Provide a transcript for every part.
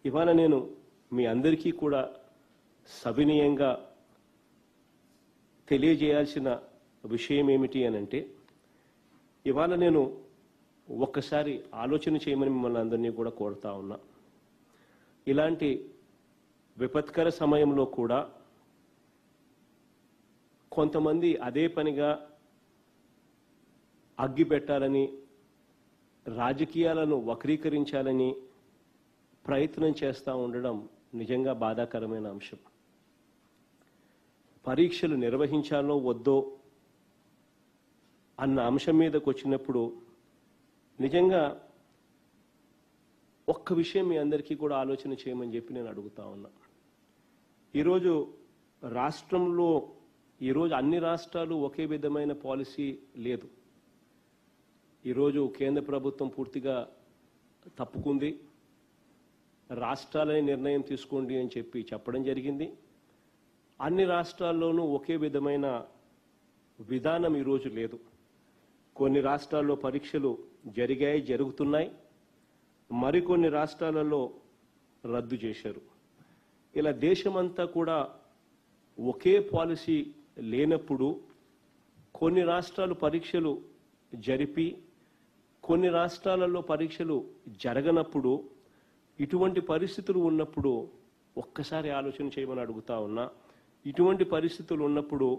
ఇవాళ నేను మీ అందరికీ కూడా సవినయంగా తెలియజేయాల్సిన విషయం ఏమిటి అని అంటే ఇవాళ నేను ఒక్కసారి ఆలోచన చేయమని మిమ్మల్ని అందరినీ కూడా కోరుతా ఉన్నా ఇలాంటి విపత్కర సమయంలో కూడా కొంతమంది అదే పనిగా అగ్గి పెట్టాలని రాజకీయాలను వక్రీకరించాలని ప్రయత్నం చేస్తూ ఉండడం నిజంగా బాధాకరమైన అంశం పరీక్షలు నిర్వహించాలో వద్దో అన్న అంశం మీదకి వచ్చినప్పుడు నిజంగా ఒక్క విషయం మీ అందరికీ కూడా ఆలోచన చేయమని చెప్పి నేను అడుగుతా ఉన్నా ఈరోజు రాష్ట్రంలో ఈరోజు అన్ని రాష్ట్రాలు ఒకే విధమైన పాలసీ లేదు ఈరోజు కేంద్ర ప్రభుత్వం పూర్తిగా తప్పుకుంది రాష్ట్రాలనే నిర్ణయం తీసుకోండి అని చెప్పి చెప్పడం జరిగింది అన్ని రాష్ట్రాల్లోనూ ఒకే విధమైన విధానం ఈరోజు లేదు కొన్ని రాష్ట్రాల్లో పరీక్షలు జరిగాయి జరుగుతున్నాయి మరికొన్ని రాష్ట్రాలలో రద్దు చేశారు ఇలా దేశమంతా కూడా ఒకే పాలసీ లేనప్పుడు కొన్ని రాష్ట్రాలు పరీక్షలు జరిపి కొన్ని రాష్ట్రాలలో పరీక్షలు జరగనప్పుడు ఇటువంటి పరిస్థితులు ఉన్నప్పుడు ఒక్కసారి ఆలోచన చేయమని అడుగుతా ఉన్నా ఇటువంటి పరిస్థితులు ఉన్నప్పుడు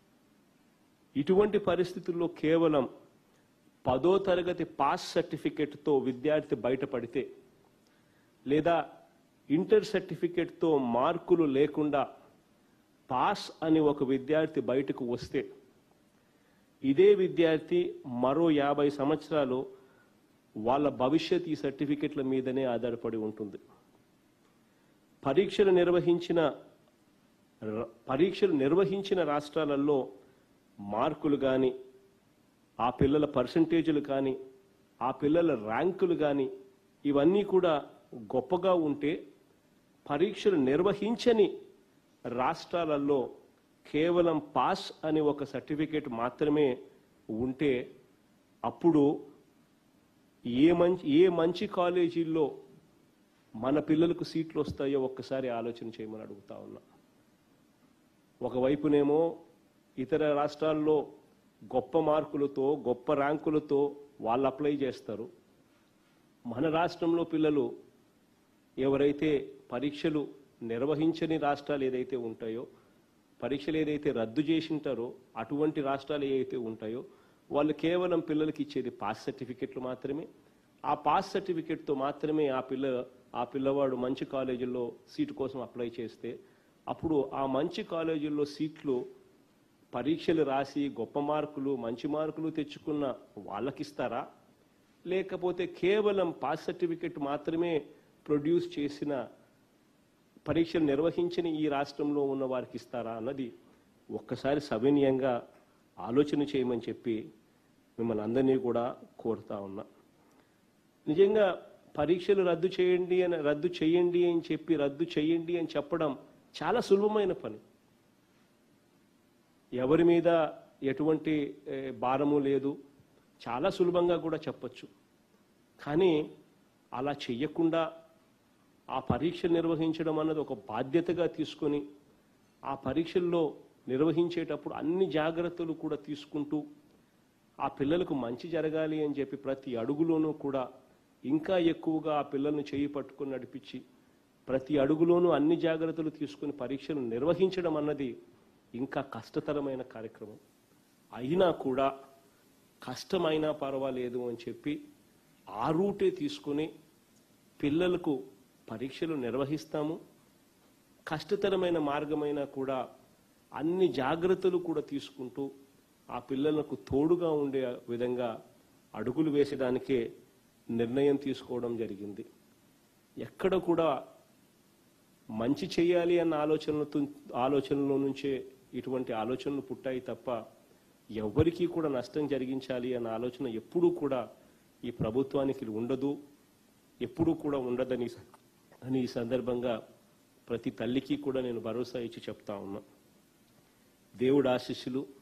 ఇటువంటి పరిస్థితుల్లో కేవలం పదో తరగతి పాస్ సర్టిఫికెట్తో విద్యార్థి బయటపడితే లేదా ఇంటర్ సర్టిఫికెట్తో మార్కులు లేకుండా పాస్ అని ఒక విద్యార్థి బయటకు వస్తే ఇదే విద్యార్థి మరో యాభై సంవత్సరాలు వాళ్ళ భవిష్యత్ ఈ సర్టిఫికెట్ల మీదనే ఆధారపడి ఉంటుంది పరీక్షలు నిర్వహించిన ర- పరీక్షలు నిర్వహించిన రాష్ట్రాలలో మార్కులు కానీ ఆ పిల్లల పర్సంటేజీలు కానీ ఆ పిల్లల ర్యాంకులు కానీ ఇవన్నీ కూడా గొప్పగా ఉంటే పరీక్షలు నిర్వహించని రాష్ట్రాలలో కేవలం పాస్ అని ఒక సర్టిఫికేట్ మాత్రమే ఉంటే అప్పుడు ఏ మంచి ఏ మంచి కాలేజీల్లో మన పిల్లలకు సీట్లు వస్తాయో ఒక్కసారి ఆలోచన చేయమని అడుగుతా ఉన్నా ఒకవైపునేమో ఇతర రాష్ట్రాల్లో గొప్ప మార్కులతో గొప్ప ర్యాంకులతో వాళ్ళు అప్లై చేస్తారు మన రాష్ట్రంలో పిల్లలు ఎవరైతే పరీక్షలు నిర్వహించని రాష్ట్రాలు ఏదైతే ఉంటాయో పరీక్షలు ఏదైతే రద్దు చేసింటారో అటువంటి రాష్ట్రాలు ఏవైతే ఉంటాయో వాళ్ళు కేవలం పిల్లలకి ఇచ్చేది పాస్ సర్టిఫికెట్లు మాత్రమే ఆ పాస్ సర్టిఫికెట్తో మాత్రమే ఆ పిల్ల ఆ పిల్లవాడు మంచి కాలేజీల్లో సీటు కోసం అప్లై చేస్తే అప్పుడు ఆ మంచి కాలేజీల్లో సీట్లు పరీక్షలు రాసి గొప్ప మార్కులు మంచి మార్కులు తెచ్చుకున్న వాళ్ళకిస్తారా లేకపోతే కేవలం పాస్ సర్టిఫికెట్ మాత్రమే ప్రొడ్యూస్ చేసిన పరీక్షలు నిర్వహించని ఈ రాష్ట్రంలో ఉన్న వారికి ఇస్తారా అన్నది ఒక్కసారి సవినయంగా ఆలోచన చేయమని చెప్పి మిమ్మల్ని అందరినీ కూడా కోరుతా ఉన్నా నిజంగా పరీక్షలు రద్దు చేయండి అని రద్దు చేయండి అని చెప్పి రద్దు చేయండి అని చెప్పడం చాలా సులభమైన పని ఎవరి మీద ఎటువంటి ఏ, భారము లేదు చాలా సులభంగా కూడా చెప్పొచ్చు కానీ అలా చెయ్యకుండా ఆ పరీక్ష నిర్వహించడం అన్నది ఒక బాధ్యతగా తీసుకొని ఆ పరీక్షల్లో నిర్వహించేటప్పుడు అన్ని జాగ్రత్తలు కూడా తీసుకుంటూ ఆ పిల్లలకు మంచి జరగాలి అని చెప్పి ప్రతి అడుగులోనూ కూడా ఇంకా ఎక్కువగా ఆ పిల్లల్ని చేయి పట్టుకొని నడిపించి ప్రతి అడుగులోనూ అన్ని జాగ్రత్తలు తీసుకుని పరీక్షలు నిర్వహించడం అన్నది ఇంకా కష్టతరమైన కార్యక్రమం అయినా కూడా కష్టమైనా పర్వాలేదు అని చెప్పి ఆ రూటే తీసుకుని పిల్లలకు పరీక్షలు నిర్వహిస్తాము కష్టతరమైన మార్గమైనా కూడా అన్ని జాగ్రత్తలు కూడా తీసుకుంటూ ఆ పిల్లలకు తోడుగా ఉండే విధంగా అడుగులు వేసడానికే నిర్ణయం తీసుకోవడం జరిగింది ఎక్కడ కూడా మంచి చేయాలి అన్న ఆలోచనలతో ఆలోచనలో నుంచే ఇటువంటి ఆలోచనలు పుట్టాయి తప్ప ఎవ్వరికీ కూడా నష్టం జరిగించాలి అన్న ఆలోచన ఎప్పుడూ కూడా ఈ ప్రభుత్వానికి ఉండదు ఎప్పుడూ కూడా ఉండదని అని ఈ సందర్భంగా ప్రతి తల్లికి కూడా నేను భరోసా ఇచ్చి చెప్తా ఉన్నా దేవుడు ఆశీస్సులు